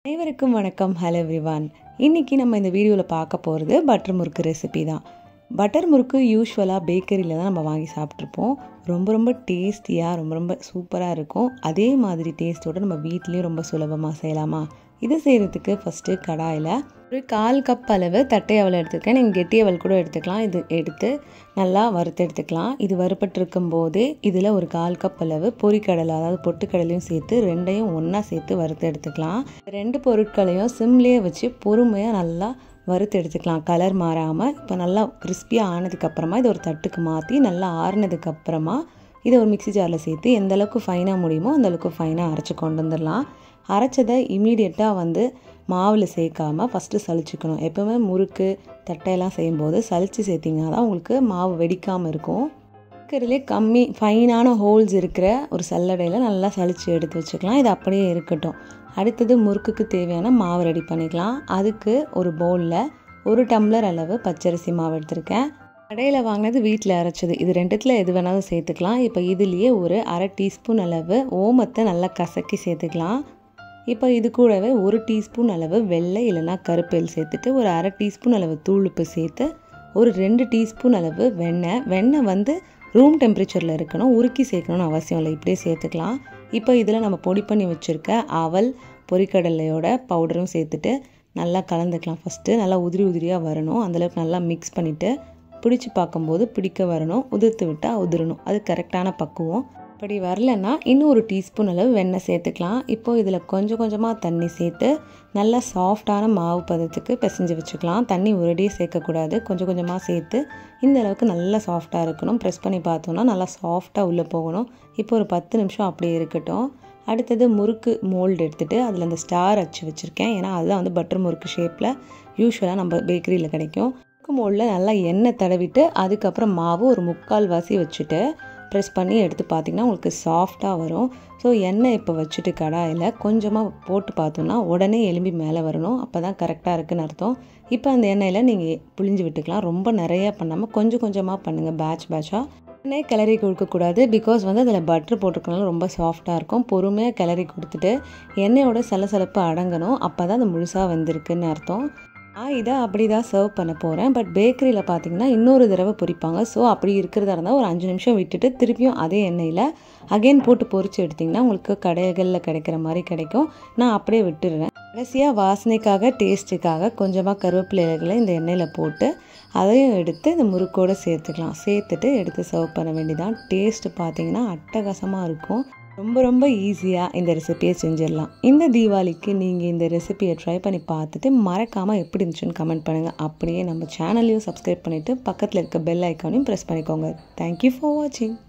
அனைவருக்கும் வணக்கம் hello everyone இன்றைக்கி நம்ம இந்த வீடியோவில் பார்க்க போகிறது பட்டர் முறுக்கு ரெசிபி தான் பட்டர் முறுக்கு யூஸ்வலாக பேக்கரியில் தான் நம்ம வாங்கி சாப்பிட்ருப்போம் ரொம்ப ரொம்ப டேஸ்டியாக ரொம்ப ரொம்ப சூப்பராக இருக்கும் அதே மாதிரி டேஸ்ட்டோடு நம்ம வீட்லேயும் ரொம்ப சுலபமாக செய்யலாமா இது செய்கிறதுக்கு ஃபஸ்ட்டு கடாயில் ஒரு கால் கப் அளவு தட்டை அவல் எடுத்துருக்கேன் நீங்கள் கெட்டி அவல் கூட எடுத்துக்கலாம் இது எடுத்து நல்லா வறுத்து எடுத்துக்கலாம் இது வறுப்பட்டிருக்கும் போதே இதில் ஒரு கால் கப் அளவு பொரிக்கடலை அதாவது பொட்டுக்கடலையும் சேர்த்து ரெண்டையும் ஒன்றா சேர்த்து வறுத்து எடுத்துக்கலாம் ரெண்டு பொருட்களையும் சிம்லேயே வச்சு பொறுமையாக நல்லா வறுத்து எடுத்துக்கலாம் கலர் மாறாமல் இப்போ நல்லா கிறிஸ்பியாக ஆனதுக்கப்புறமா இதை ஒரு தட்டுக்கு மாற்றி நல்லா ஆறுனதுக்கப்புறமா இதை ஒரு மிக்சி ஜாரில் சேர்த்து எந்த அளவுக்கு ஃபைனாக முடியுமோ அந்த அளவுக்கு ஃபைனாக அரைச்சி கொண்டு வந்துடலாம் அரைச்சதை இமீடியட்டாக வந்து மாவில் சேர்க்காமல் ஃபஸ்ட்டு சளிச்சுக்கணும் எப்போவுமே முறுக்கு தட்டையெல்லாம் செய்யும்போது சளிச்சு சேர்த்திங்கன்னா தான் உங்களுக்கு மாவு வெடிக்காமல் இருக்கும் இருக்கிறதுலே கம்மி ஃபைனான ஹோல்ஸ் இருக்கிற ஒரு சல்லடையில் நல்லா சளிச்சு எடுத்து வச்சுக்கலாம் இது அப்படியே இருக்கட்டும் அடுத்தது முறுக்குக்கு தேவையான மாவு ரெடி பண்ணிக்கலாம் அதுக்கு ஒரு பவுலில் ஒரு டம்ளர் அளவு பச்சரிசி மாவு எடுத்திருக்கேன் கடையில் வாங்கினது வீட்டில் அரைச்சது இது ரெண்டுத்தில் எது வேணாலும் சேர்த்துக்கலாம் இப்போ இதுலேயே ஒரு அரை டீஸ்பூன் அளவு ஓமத்தை நல்லா கசக்கி சேர்த்துக்கலாம் இப்போ இது கூடவே ஒரு டீஸ்பூன் அளவு வெள்ளை இல்லைனா கருப்பேல் சேர்த்துட்டு ஒரு அரை டீஸ்பூன் அளவு தூளுப்பு சேர்த்து ஒரு ரெண்டு டீஸ்பூன் அளவு வெண்ணெய் வெண்ணெய் வந்து ரூம் டெம்பரேச்சரில் இருக்கணும் உருக்கி சேர்க்கணும்னு அவசியம் இல்லை இப்படியே சேர்த்துக்கலாம் இப்போ இதில் நம்ம பொடி பண்ணி வச்சுருக்க அவல் பொரிக்கடலையோட பவுடரும் சேர்த்துட்டு நல்லா கலந்துக்கலாம் ஃபஸ்ட்டு நல்லா உதிரி உதிரியாக வரணும் அந்தளவுக்கு நல்லா மிக்ஸ் பண்ணிவிட்டு பிடிச்சி பார்க்கும்போது பிடிக்க வரணும் உதிர்த்து விட்டால் உதிரணும் அது கரெக்டான பக்குவம் அப்படி வரலன்னா இன்னும் ஒரு டீஸ்பூன் அளவு வெண்ணெய் சேர்த்துக்கலாம் இப்போது இதில் கொஞ்சம் கொஞ்சமாக தண்ணி சேர்த்து நல்லா சாஃப்டான மாவு பதத்துக்கு பிசைஞ்சு வச்சுக்கலாம் தண்ணி ஒரேடியே சேர்க்கக்கூடாது கொஞ்சம் கொஞ்சமாக சேர்த்து இந்த அளவுக்கு நல்லா சாஃப்டாக இருக்கணும் ப்ரெஸ் பண்ணி பார்த்தோன்னா நல்லா சாஃப்டாக உள்ளே போகணும் இப்போ ஒரு பத்து நிமிஷம் அப்படியே இருக்கட்டும் அடுத்தது முறுக்கு மோல்டு எடுத்துகிட்டு அதில் அந்த ஸ்டார் அச்சு வச்சுருக்கேன் ஏன்னா அதுதான் வந்து பட்டர் முறுக்கு ஷேப்பில் யூஸ்வலாக நம்ம பேக்கரியில் கிடைக்கும் முறுக்கு மோல்டில் நல்லா எண்ணெய் தடவிட்டு அதுக்கப்புறம் மாவு ஒரு முக்கால் வாசி வச்சுட்டு ப்ரெஸ் பண்ணி எடுத்து பார்த்திங்கன்னா உங்களுக்கு சாஃப்டாக வரும் ஸோ எண்ணெய் இப்போ வச்சுட்டு கடாயில் கொஞ்சமாக போட்டு பார்த்தோன்னா உடனே எலும்பி மேலே வரணும் அப்போ தான் கரெக்டாக இருக்குன்னு அர்த்தம் இப்போ அந்த எண்ணெயில் நீங்கள் புளிஞ்சு விட்டுக்கலாம் ரொம்ப நிறையா பண்ணாமல் கொஞ்சம் கொஞ்சமாக பண்ணுங்கள் பேட்ச் பேட்சாக எண்ணெய் கிளறி கொடுக்கக்கூடாது பிகாஸ் வந்து அதில் பட்ரு போட்டிருக்கனால ரொம்ப சாஃப்டாக இருக்கும் பொறுமையாக கிளறி கொடுத்துட்டு எண்ணெயோட சலசலப்பு அடங்கணும் அப்போ தான் அது முழுசாக வந்திருக்குன்னு அர்த்தம் நான் இதை அப்படி தான் சர்வ் பண்ண போகிறேன் பட் பேக்கரியில் பார்த்தீங்கன்னா இன்னொரு தடவை பொரிப்பாங்க ஸோ அப்படி இருக்கிறதா இருந்தால் ஒரு அஞ்சு நிமிஷம் விட்டுட்டு திருப்பியும் அதே எண்ணெயில் அகைன் போட்டு பொரிச்சு எடுத்திங்கன்னா உங்களுக்கு கடைகளில் கிடைக்கிற மாதிரி கிடைக்கும் நான் அப்படியே விட்டுடுறேன் கடைசியாக வாசனைக்காக டேஸ்ட்டுக்காக கொஞ்சமாக கருவேப்பிலை இலைகளை இந்த எண்ணெயில் போட்டு அதையும் எடுத்து இந்த முறுக்கோடு சேர்த்துக்கலாம் சேர்த்துட்டு எடுத்து சர்வ் பண்ண வேண்டியதான் டேஸ்ட்டு பார்த்தீங்கன்னா அட்டகாசமாக இருக்கும் ரொம்ப ரொம்ப ஈஸியாக இந்த ரெசிபியை செஞ்சிடலாம் இந்த தீபாவளிக்கு நீங்கள் இந்த ரெசிபியை ட்ரை பண்ணி பார்த்துட்டு மறக்காமல் எப்படி இருந்துச்சுன்னு கமெண்ட் பண்ணுங்கள் அப்படியே நம்ம சேனலையும் சப்ஸ்கிரைப் பண்ணிவிட்டு பக்கத்தில் இருக்க பெல் ஐக்கானையும் ப்ரெஸ் பண்ணிக்கோங்க தேங்க்யூ ஃபார் வாட்சிங்